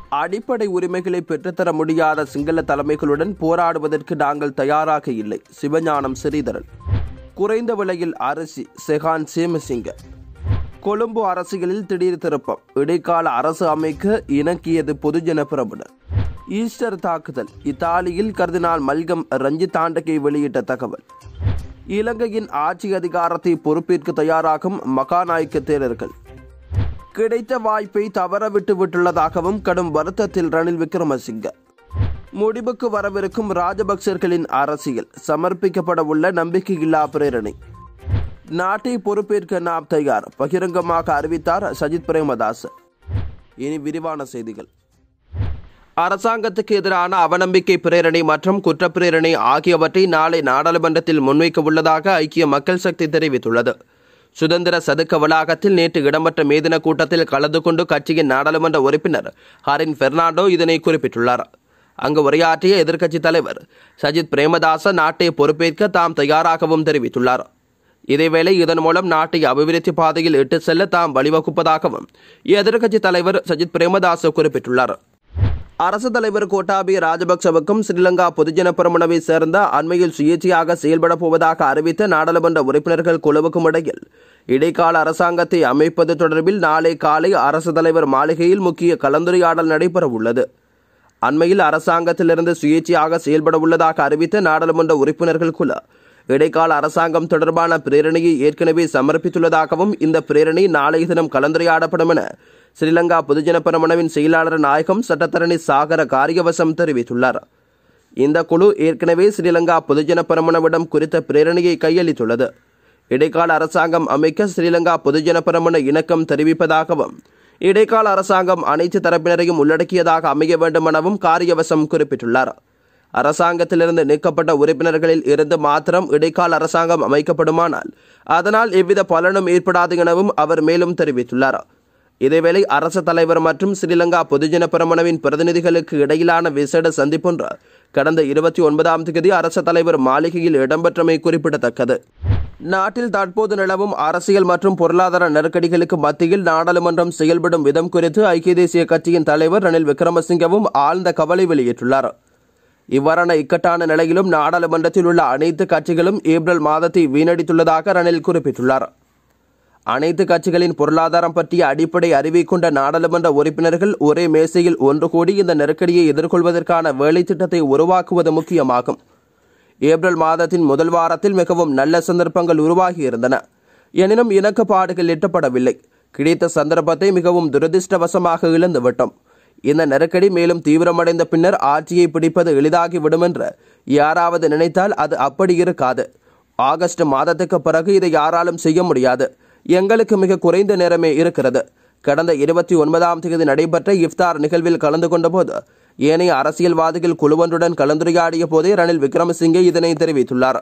அடிப்படை உரிமைகளை பெற்றுத்தர முடியாத சிங்கள தலைமைகளுடன் போராடுவதற்கு நாங்கள் தயாராக இல்லை சிவஞானம் ஸ்ரீதரன் குறைந்த விலையில் அரிசி செகான் சேமசிங்க கொழும்பு அரசியலில் திடீர் திருப்பம் இடைக்கால அரசு அமைக்க இணக்கியது பொதுஜன பிரபுடன் ஈஸ்டர் தாக்குதல் இத்தாலியில் கர்தினால் மல்கம் ரஞ்சித் தாண்டகை வெளியிட்ட தகவல் இலங்கையின் ஆட்சி அதிகாரத்தை பொறுப்பேற்க தயாராகும் மகாநாயக்க தேரர்கள் கிடைத்த வாய்ப்பை தவறவிட்டு விட்டுள்ளதாகவும் கடும் வருத்தத்தில் ரணில் விக்ரமசிங்க முடிவுக்கு வரவிருக்கும் ராஜபக்சர்களின் அரசியல் சமர்ப்பிக்கப்பட உள்ள நம்பிக்கையில்லா பிரேரணை நாட்டை பொறுப்பேற்க நாம் தயார் பகிரங்கமாக அறிவித்தார் சஜித் பிரேமதாஸ் இனி விரிவான செய்திகள் அரசாங்கத்துக்கு எதிரான அவநம்பிக்கை பிரேரணை மற்றும் குற்றப்பிரேரணை ஆகியவற்றை நாளை நாடாளுமன்றத்தில் முன்வைக்க உள்ளதாக ஐக்கிய மக்கள் சக்தி தெரிவித்துள்ளது சுதந்திர சதுக்க வளாகத்தில் நேற்று இடம்பெற்ற மேதின கூட்டத்தில் கலந்து கொண்டு கட்சியின் நாடாளுமன்ற உறுப்பினர் ஹரின் பெர்னாண்டோ இதனை குறிப்பிட்டுள்ளார் அங்கு உரையாற்றிய எதிர்க்கட்சித் தலைவர் சஜித் பிரேமதாச நாட்டை பொறுப்பேற்க தாம் தயாராகவும் தெரிவித்துள்ளார் இதேவேளை இதன் மூலம் நாட்டை அபிவிருத்தி பாதையில் இட்டு செல்ல தாம் வழிவகுப்பதாகவும் எதிர்க்கட்சித் தலைவர் சஜித் பிரேமதாச குறிப்பிட்டுள்ளார் அரசு தலைவர் கோட்டாபய ராஜபக்சவுக்கும் ஸ்ரீலங்கா பொதுஜன பெரமுனவை சேர்ந்த அண்மையில் சுயேட்சையாக செயல்பட போவதாக அறிவித்த நாடாளுமன்ற உறுப்பினர்கள் குழுவுக்கும் இடையில் இடைக்கால அரசாங்கத்தை அமைப்பது தொடர்பில் நாளை காலை அரசு தலைவர் மாளிகையில் முக்கிய கலந்துரையாடல் நடைபெற உள்ளது அண்மையில் அரசாங்கத்திலிருந்து சுயேட்சையாக செயல்பட உள்ளதாக அறிவித்த நாடாளுமன்ற உறுப்பினர்கள் குழு இடைக்கால அரசாங்கம் தொடர்பான பிரேரணையை ஏற்கனவே சமர்ப்பித்துள்ளதாகவும் இந்த பிரேரணை நாளைய தினம் கலந்துரையாடப்படும் என ஸ்ரீலங்கா பொதுஜன பெரமுனவின் செயலாளர் நாயகம் சட்டத்தரணி சாகர காரியவசம் தெரிவித்துள்ளார் இந்த குழு ஏற்கனவே ஸ்ரீலங்கா பொதுஜன பெரமுனவிடம் குறித்த பிரேரணையை கையளித்துள்ளது இடைக்கால அரசாங்கம் அமைக்க ஸ்ரீலங்கா பொதுஜன பெரமுன இணக்கம் தெரிவிப்பதாகவும் இடைக்கால அரசாங்கம் அனைத்து தரப்பினரையும் உள்ளடக்கியதாக அமைய வேண்டும் எனவும் காரியவசம் குறிப்பிட்டுள்ளார் அரசாங்கத்திலிருந்து நீக்கப்பட்ட உறுப்பினர்களில் இருந்து மாத்திரம் இடைக்கால அரசாங்கம் அமைக்கப்படுமானால் அதனால் எவ்வித பலனும் ஏற்படாது எனவும் அவர் மேலும் தெரிவித்துள்ளார் இதேவேளை அரசு தலைவர் மற்றும் ஸ்ரீலங்கா பொதுஜன பெரமுனவின் பிரதிநிதிகளுக்கு இடையிலான விசேட சந்திப்பொன்று கடந்த இருபத்தி ஒன்பதாம் தேதி அரசு தலைவர் மாளிகையில் இடம்பெற்றமை குறிப்பிடத்தக்கது நாட்டில் தற்போது நிலவும் அரசியல் மற்றும் பொருளாதார நெருக்கடிகளுக்கு மத்தியில் நாடாளுமன்றம் செயல்படும் விதம் குறித்து ஐக்கிய தேசிய கட்சியின் தலைவர் ரணில் விக்ரமசிங்கவும் ஆழ்ந்த கவலை வெளியிட்டுள்ளார் இவ்வாறான இக்கட்டான நிலையிலும் நாடாளுமன்றத்தில் உள்ள அனைத்து கட்சிகளும் ஏப்ரல் மாதத்தை வீணடித்துள்ளதாக ரணில் குறிப்பிட்டுள்ளார் அனைத்து கட்சிகளின் பொருளாதாரம் பற்றிய அடிப்படை அறிவை கொண்ட நாடாளுமன்ற உறுப்பினர்கள் ஒரே மேசையில் ஒன்று கூடி இந்த நெருக்கடியை எதிர்கொள்வதற்கான வேலை திட்டத்தை உருவாக்குவது முக்கியமாகும் ஏப்ரல் மாதத்தின் முதல் வாரத்தில் மிகவும் நல்ல சந்தர்ப்பங்கள் உருவாகியிருந்தன எனினும் இணக்கப்பாடுகள் எட்டப்படவில்லை கிடைத்த சந்தர்ப்பத்தை மிகவும் துரதிர்ஷ்டவசமாக இழந்துவிட்டோம் இந்த நெருக்கடி மேலும் தீவிரமடைந்த பின்னர் ஆட்சியை பிடிப்பது எளிதாகிவிடும் என்று யாராவது நினைத்தால் அது அப்படி இருக்காது ஆகஸ்ட் மாதத்துக்கு பிறகு இதை யாராலும் செய்ய முடியாது எங்களுக்கு மிக குறைந்த நேரமே இருக்கிறது கடந்த இருபத்தி ஒன்பதாம் தேதி நடைபெற்ற இஃப்தார் நிகழ்வில் கலந்து கொண்டபோது ஏனைய அரசியல்வாதிகள் குழுவொன்றுடன் கலந்துரையாடிய போதே ரணில் விக்ரமசிங்கே இதனை தெரிவித்துள்ளார்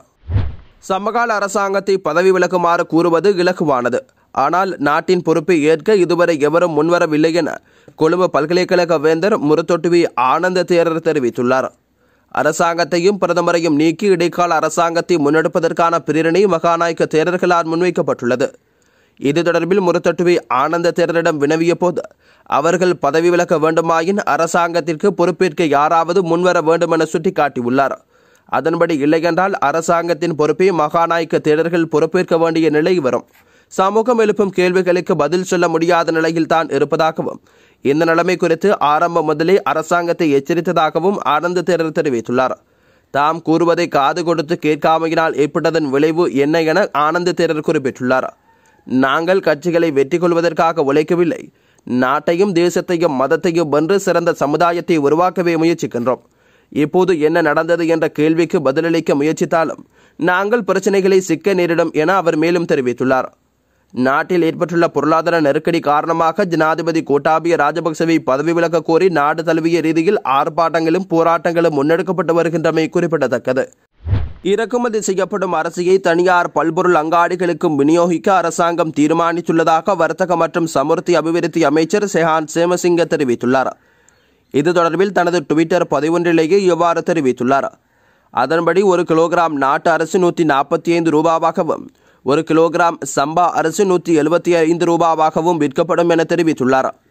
சமகால அரசாங்கத்தை பதவி விலகுமாறு கூறுவது இலகுவானது ஆனால் நாட்டின் பொறுப்பை ஏற்க இதுவரை எவரும் முன்வரவில்லை என கொழும்பு பல்கலைக்கழக வேந்தர் முருத்தொட்டுவி ஆனந்த தேரர் தெரிவித்துள்ளார் அரசாங்கத்தையும் பிரதமரையும் நீக்கி இடைக்கால அரசாங்கத்தை முன்னெடுப்பதற்கான பிரேரணை மகாநாயக்க தேரர்களால் முன்வைக்கப்பட்டுள்ளது இது தொடர்பில் முருத்தட்டுவி ஆனந்த தேரரிடம் வினவிய போது அவர்கள் பதவி விலக வேண்டுமாயின் அரசாங்கத்திற்கு பொறுப்பேற்க யாராவது முன்வர வேண்டும் என சுட்டிக்காட்டியுள்ளார் அதன்படி இல்லையென்றால் அரசாங்கத்தின் பொறுப்பை மகாநாயக்க தேரர்கள் பொறுப்பேற்க வேண்டிய நிலை வரும் சமூகம் எழுப்பும் கேள்விகளுக்கு பதில் சொல்ல முடியாத நிலையில் தான் இருப்பதாகவும் இந்த நிலைமை குறித்து ஆரம்பம் முதலே அரசாங்கத்தை எச்சரித்ததாகவும் ஆனந்த தேரர் தெரிவித்துள்ளார் தாம் கூறுவதை காது கொடுத்து கேட்காமையினால் ஏற்பட்டதன் விளைவு என்ன என ஆனந்த தேரர் குறிப்பிட்டுள்ளார் நாங்கள் கட்சிகளை வெற்றி கொள்வதற்காக உழைக்கவில்லை நாட்டையும் தேசத்தையும் மதத்தையும் வென்று சிறந்த சமுதாயத்தை உருவாக்கவே முயற்சிக்கின்றோம் இப்போது என்ன நடந்தது என்ற கேள்விக்கு பதிலளிக்க முயற்சித்தாலும் நாங்கள் பிரச்சனைகளை சிக்க நேரிடும் என அவர் மேலும் தெரிவித்துள்ளார் நாட்டில் ஏற்பட்டுள்ள பொருளாதார நெருக்கடி காரணமாக ஜனாதிபதி கோட்டாபிய ராஜபக்சவை பதவி விலக கோரி நாடு தழுவிய ரீதியில் ஆர்ப்பாட்டங்களும் போராட்டங்களும் முன்னெடுக்கப்பட்டு வருகின்றமை குறிப்பிடத்தக்கது இறக்குமதி செய்யப்படும் அரிசியை தனியார் பல்பொருள் அங்காடிகளுக்கும் விநியோகிக்க அரசாங்கம் தீர்மானித்துள்ளதாக வர்த்தக மற்றும் சமுர்த்தி அபிவிருத்தி அமைச்சர் செஹான் சேமசிங்க தெரிவித்துள்ளார் இது தொடர்பில் தனது டுவிட்டர் பதிவொன்றிலேயே இவ்வாறு தெரிவித்துள்ளார் அதன்படி ஒரு கிலோகிராம் நாட்டு அரிசி நூற்றி நாற்பத்தி ஐந்து ரூபாவாகவும் ஒரு கிலோகிராம் சம்பா அரிசி நூற்றி எழுபத்தி ஐந்து ரூபாவாகவும் விற்கப்படும் என தெரிவித்துள்ளார்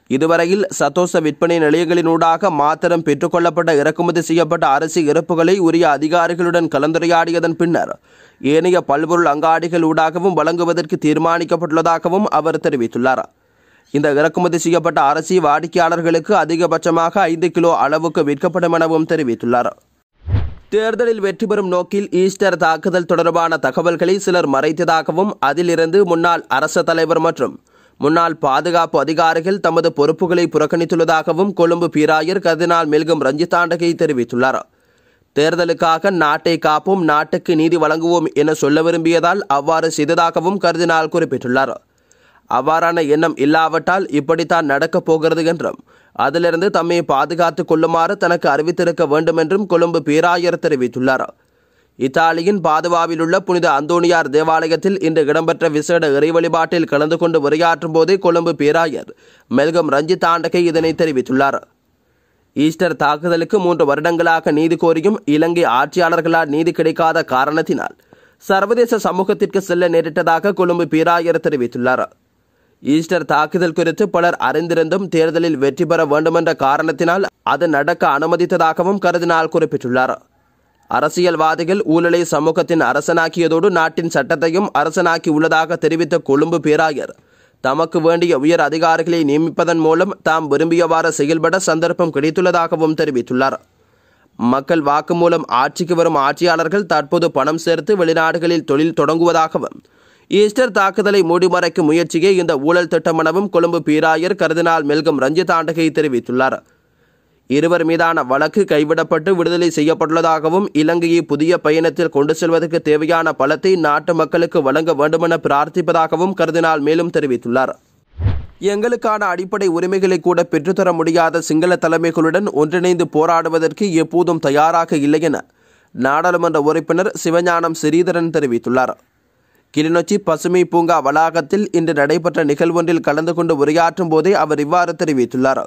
இதுவரையில் சதோச விற்பனை நிலையங்களினூடாக மாத்திரம் பெற்றுக்கொள்ளப்பட்ட இறக்குமதி செய்யப்பட்ட அரிசி இறப்புகளை உரிய அதிகாரிகளுடன் கலந்துரையாடியதன் பின்னர் ஏனைய பல்பொருள் அங்காடிகள் ஊடாகவும் வழங்குவதற்கு தீர்மானிக்கப்பட்டுள்ளதாகவும் அவர் தெரிவித்துள்ளார் இந்த இறக்குமதி செய்யப்பட்ட அரிசி வாடிக்கையாளர்களுக்கு அதிகபட்சமாக ஐந்து கிலோ அளவுக்கு விற்கப்படும் எனவும் தெரிவித்துள்ளார் தேர்தலில் வெற்றி பெறும் நோக்கில் ஈஸ்டர் தாக்குதல் தொடர்பான தகவல்களை சிலர் மறைத்ததாகவும் அதிலிருந்து முன்னாள் அரச தலைவர் மற்றும் முன்னாள் பாதுகாப்பு அதிகாரிகள் தமது பொறுப்புகளை புறக்கணித்துள்ளதாகவும் கொழும்பு பீராயர் கர்தினால் மெல்கம் ரஞ்சித்தாண்டகை தெரிவித்துள்ளார் தேர்தலுக்காக நாட்டை காப்போம் நாட்டுக்கு நீதி வழங்குவோம் என சொல்ல விரும்பியதால் அவ்வாறு செய்ததாகவும் கர்தினால் குறிப்பிட்டுள்ளார் அவ்வாறான எண்ணம் இல்லாவிட்டால் இப்படித்தான் நடக்கப் போகிறது என்றும் அதிலிருந்து தம்மை பாதுகாத்துக் கொள்ளுமாறு தனக்கு அறிவித்திருக்க வேண்டும் என்றும் கொழும்பு பேராயர் தெரிவித்துள்ளார் இத்தாலியின் பாதுவாவில் உள்ள புனித அந்தோனியார் தேவாலயத்தில் இன்று இடம்பெற்ற விசேட இறை வழிபாட்டில் கலந்து கொண்டு உரையாற்றும் போதே கொழும்பு பேராயர் மெல்கம் ரஞ்சித் ஆண்டகை இதனை தெரிவித்துள்ளார் ஈஸ்டர் தாக்குதலுக்கு மூன்று வருடங்களாக நீதி கோரியும் இலங்கை ஆட்சியாளர்களால் நீதி கிடைக்காத காரணத்தினால் சர்வதேச சமூகத்திற்கு செல்ல நேரிட்டதாக கொழும்பு பேராயர் தெரிவித்துள்ளார் ஈஸ்டர் தாக்குதல் குறித்து பலர் அறிந்திருந்தும் தேர்தலில் வெற்றி பெற வேண்டுமென்ற காரணத்தினால் அது நடக்க அனுமதித்ததாகவும் கருதினால் குறிப்பிட்டுள்ளார் அரசியல்வாதிகள் ஊழலை சமூகத்தின் அரசனாக்கியதோடு நாட்டின் சட்டத்தையும் அரசனாக்கி உள்ளதாக தெரிவித்த கொழும்பு பேராயர் தமக்கு வேண்டிய உயர் அதிகாரிகளை நியமிப்பதன் மூலம் தாம் விரும்பியவாறு செயல்பட சந்தர்ப்பம் கிடைத்துள்ளதாகவும் தெரிவித்துள்ளார் மக்கள் வாக்கு மூலம் ஆட்சிக்கு வரும் ஆட்சியாளர்கள் தற்போது பணம் சேர்த்து வெளிநாடுகளில் தொழில் தொடங்குவதாகவும் ஈஸ்டர் தாக்குதலை மூடிமறைக்கும் முயற்சியே இந்த ஊழல் திட்டம் எனவும் கொழும்பு பீராயர் கருதினால் மெல்கம் ரஞ்சித் ஆண்டகை தெரிவித்துள்ளார் இருவர் மீதான வழக்கு கைவிடப்பட்டு விடுதலை செய்யப்பட்டுள்ளதாகவும் இலங்கையை புதிய பயணத்தில் கொண்டு செல்வதற்கு தேவையான பலத்தை நாட்டு மக்களுக்கு வழங்க வேண்டுமென பிரார்த்திப்பதாகவும் கருதினால் மேலும் தெரிவித்துள்ளார் எங்களுக்கான அடிப்படை உரிமைகளை கூட பெற்றுத்தர முடியாத சிங்கள தலைமைகளுடன் ஒன்றிணைந்து போராடுவதற்கு எப்போதும் தயாராக இல்லை என நாடாளுமன்ற உறுப்பினர் சிவஞானம் ஸ்ரீதரன் தெரிவித்துள்ளார் கிளிநொச்சி பசுமை பூங்கா வளாகத்தில் இன்று நடைபெற்ற நிகழ்வொன்றில் கலந்து கொண்டு உரையாற்றும் போதே அவர் இவ்வாறு தெரிவித்துள்ளார்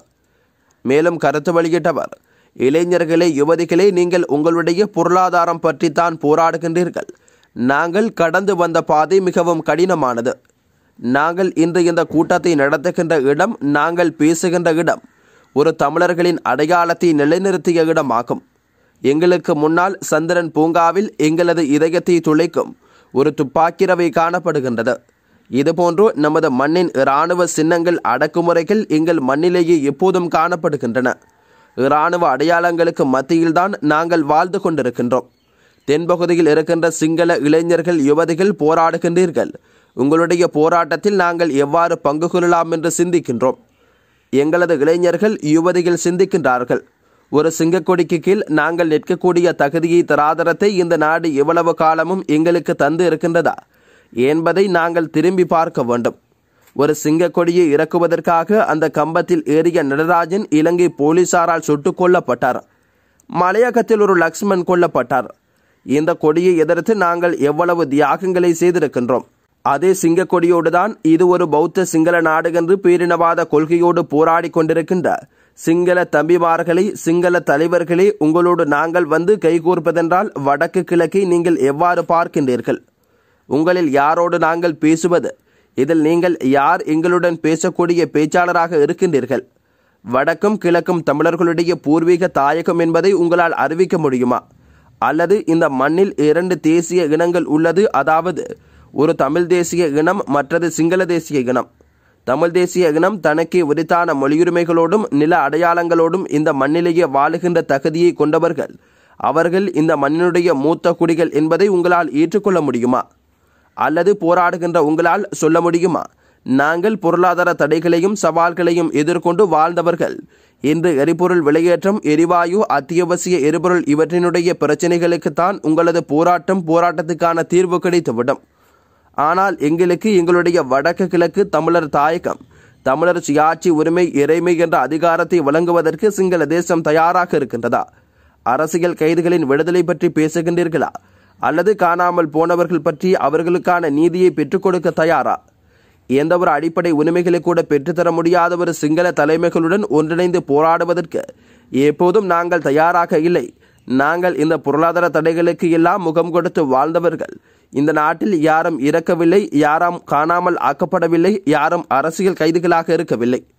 மேலும் கருத்து வெளியிட்டவர் இளைஞர்களே யுவதிகளே நீங்கள் உங்களுடைய பொருளாதாரம் பற்றித்தான் போராடுகின்றீர்கள் நாங்கள் கடந்து வந்த பாதை மிகவும் கடினமானது நாங்கள் இன்று இந்த கூட்டத்தை நடத்துகின்ற இடம் நாங்கள் பேசுகின்ற இடம் ஒரு தமிழர்களின் அடையாளத்தை நிலைநிறுத்திய இடமாகும் எங்களுக்கு முன்னால் சந்திரன் பூங்காவில் எங்களது இதயத்தை துளைக்கும் ஒரு துப்பாக்கிரவை காணப்படுகின்றது இதுபோன்று நமது மண்ணின் இராணுவ சின்னங்கள் அடக்குமுறைகள் எங்கள் மண்ணிலேயே எப்போதும் காணப்படுகின்றன இராணுவ அடையாளங்களுக்கு மத்தியில்தான் நாங்கள் வாழ்ந்து கொண்டிருக்கின்றோம் தென்பகுதியில் இருக்கின்ற சிங்கள இளைஞர்கள் யுவதிகள் போராடுகின்றீர்கள் உங்களுடைய போராட்டத்தில் நாங்கள் எவ்வாறு பங்கு கொள்ளலாம் என்று சிந்திக்கின்றோம் எங்களது இளைஞர்கள் யுவதிகள் சிந்திக்கின்றார்கள் ஒரு சிங்கக்கொடிக்கு கீழ் நாங்கள் நிற்கக்கூடிய தகுதியை தராதரத்தை இந்த நாடு எவ்வளவு காலமும் எங்களுக்கு தந்து இருக்கின்றதா என்பதை நாங்கள் திரும்பி பார்க்க வேண்டும் ஒரு சிங்கக்கொடியை இறக்குவதற்காக அந்த கம்பத்தில் ஏறிய நடராஜன் இலங்கை போலீசாரால் சுட்டுக் கொல்லப்பட்டார் மலையகத்தில் ஒரு லக்ஷ்மன் கொல்லப்பட்டார் இந்த கொடியை எதிர்த்து நாங்கள் எவ்வளவு தியாகங்களை செய்திருக்கின்றோம் அதே சிங்க கொடியோடுதான் இது ஒரு பௌத்த சிங்கள நாடு என்று பேரினவாத கொள்கையோடு போராடி கொண்டிருக்கின்ற சிங்கள தம்பிமார்களை சிங்கள தலைவர்களே உங்களோடு நாங்கள் வந்து கைகோர்ப்பதென்றால் வடக்கு கிழக்கை நீங்கள் எவ்வாறு பார்க்கின்றீர்கள் உங்களில் யாரோடு நாங்கள் பேசுவது இதில் நீங்கள் யார் எங்களுடன் பேசக்கூடிய பேச்சாளராக இருக்கின்றீர்கள் வடக்கும் கிழக்கும் தமிழர்களுடைய பூர்வீக தாயகம் என்பதை உங்களால் அறிவிக்க முடியுமா அல்லது இந்த மண்ணில் இரண்டு தேசிய இனங்கள் உள்ளது அதாவது ஒரு தமிழ் தேசிய இனம் மற்றது சிங்கள தேசிய இனம் தமிழ் தேசிய இனம் தனக்கே உரித்தான மொழியுரிமைகளோடும் நில அடையாளங்களோடும் இந்த மண்ணிலேயே வாழுகின்ற தகுதியை கொண்டவர்கள் அவர்கள் இந்த மண்ணினுடைய மூத்த குடிகள் என்பதை உங்களால் ஏற்றுக்கொள்ள முடியுமா அல்லது போராடுகின்ற உங்களால் சொல்ல முடியுமா நாங்கள் பொருளாதார தடைகளையும் சவால்களையும் எதிர்கொண்டு வாழ்ந்தவர்கள் இன்று எரிபொருள் விலையேற்றம் எரிவாயு அத்தியாவசிய எரிபொருள் இவற்றினுடைய பிரச்சனைகளுக்குத்தான் உங்களது போராட்டம் போராட்டத்துக்கான தீர்வு கிடைத்துவிடும் ஆனால் எங்களுக்கு எங்களுடைய வடக்கு கிழக்கு தமிழர் தாயகம் தமிழர் சுயாட்சி உரிமை இறைமை என்ற அதிகாரத்தை வழங்குவதற்கு சிங்கள தேசம் தயாராக இருக்கின்றதா அரசியல் கைதிகளின் விடுதலை பற்றி பேசுகின்றீர்களா அல்லது காணாமல் போனவர்கள் பற்றி அவர்களுக்கான நீதியை பெற்றுக் கொடுக்க தயாரா எந்த ஒரு அடிப்படை உரிமைகளை கூட பெற்றுத்தர முடியாத ஒரு சிங்கள தலைமைகளுடன் ஒன்றிணைந்து போராடுவதற்கு எப்போதும் நாங்கள் தயாராக இல்லை நாங்கள் இந்த பொருளாதார தடைகளுக்கு எல்லாம் முகம் கொடுத்து வாழ்ந்தவர்கள் இந்த நாட்டில் யாரும் இறக்கவில்லை யாரும் காணாமல் ஆக்கப்படவில்லை யாரும் அரசியல் கைதிகளாக இருக்கவில்லை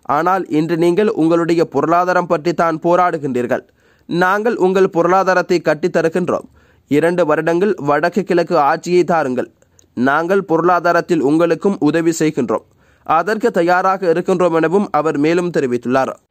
ஆனால் இன்று நீங்கள் உங்களுடைய பொருளாதாரம் பற்றி தான் போராடுகின்றீர்கள் நாங்கள் உங்கள் பொருளாதாரத்தை கட்டித் தருகின்றோம் இரண்டு வருடங்கள் வடக்கு கிழக்கு ஆட்சியை தாருங்கள் நாங்கள் பொருளாதாரத்தில் உங்களுக்கும் உதவி செய்கின்றோம் அதற்கு தயாராக இருக்கின்றோம் எனவும் அவர் மேலும் தெரிவித்துள்ளார்